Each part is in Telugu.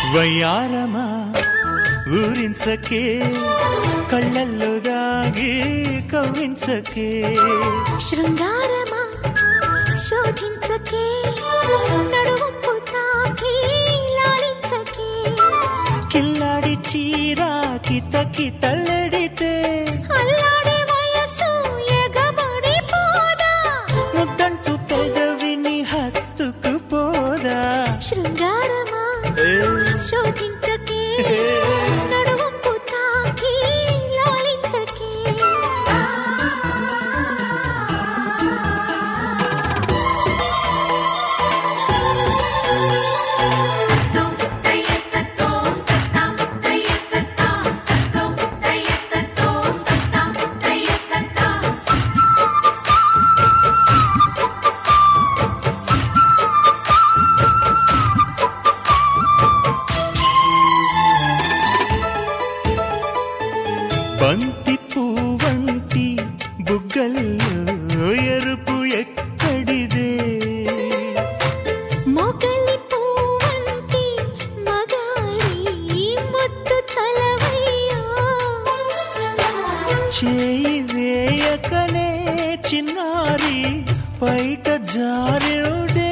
వయ్యారమా ఊరించకే కళ్ళల్లో దాగి కవ్వించకే శృంగారమా శోధించకే నడువంపు తాకి లాలించకే కిల్లాడి చీరా కిత కితల్లడితే అల్లాడే వయసు ఎగబడి పోదా ముద్దంటూ పెదవిని హత్తుకు పోదా శృంగారమా ఏ, శోధించకే ఏ. నడువంపు తాకి లాలించకే బంతి పువ్వంటి బుగ్గల్లో ఎరుపు ఎక్కడిదే మొగలి పువ్వంటి మగాడి ముద్దు చలవయ్యో చేయి వేయకనే చిన్నారి బయట జారుడే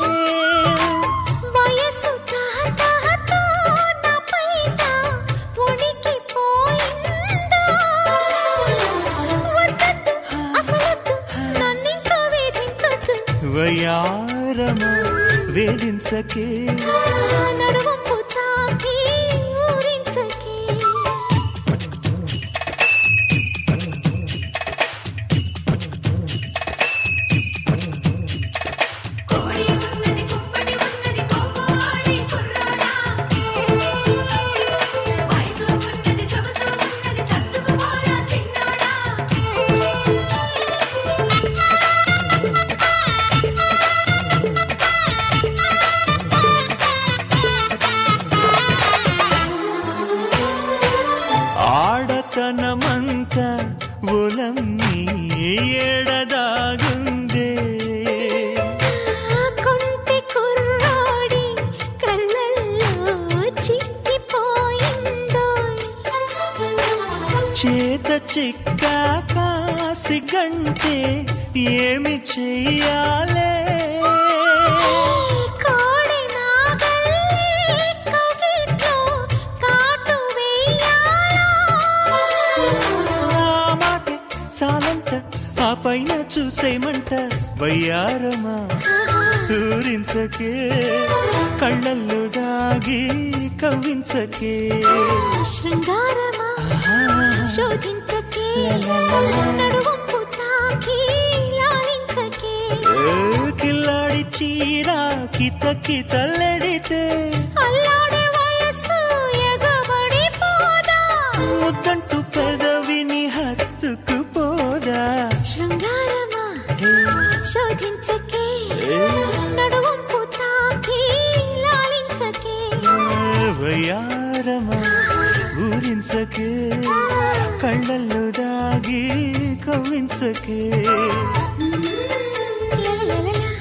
వయసు తహతహతో నా పైట ఉనికిపోయిందో. వద్దొద్దు, అసలొద్దు, నన్నింక వేధించొద్దు. వయారమా వేధించకే నడువంపు తాకి ఊరించకే. ఆడతనమంత ఒలమ్మి ఏడదాగుందే ఆ కొంటె కుర్రాడి కళ్ళల్లో చిక్కిపోయిందోయ్. చేత చిక్కాక సిగంటే ఏమి చెయ్యాలే కోడి నాగల్లే కవిట్లో కాటు వెయ్యాలా? ఆ మాటే చాలంట ఆ పైన చూసేమంట వయ్యారమా ఊరించకే కళ్ళల్లో దాగి కవ్వించకే శృంగారమా శోధించకే నడువంపు తాకి లాలించకే ఏ కిల్లాడి చీరా కిత కితల్లడితే అల్లాడే వయస్సు ఎగబడి పోదా ముద్దంటూ పెదవిని హత్తుకు పోదా శృంగారమా శోధించకే ఏ నడువంపు తాకి లాలించకే వయారమా ఊరించకే కళ్ళల్లో దాగి కవ్వించకే లలలలలా.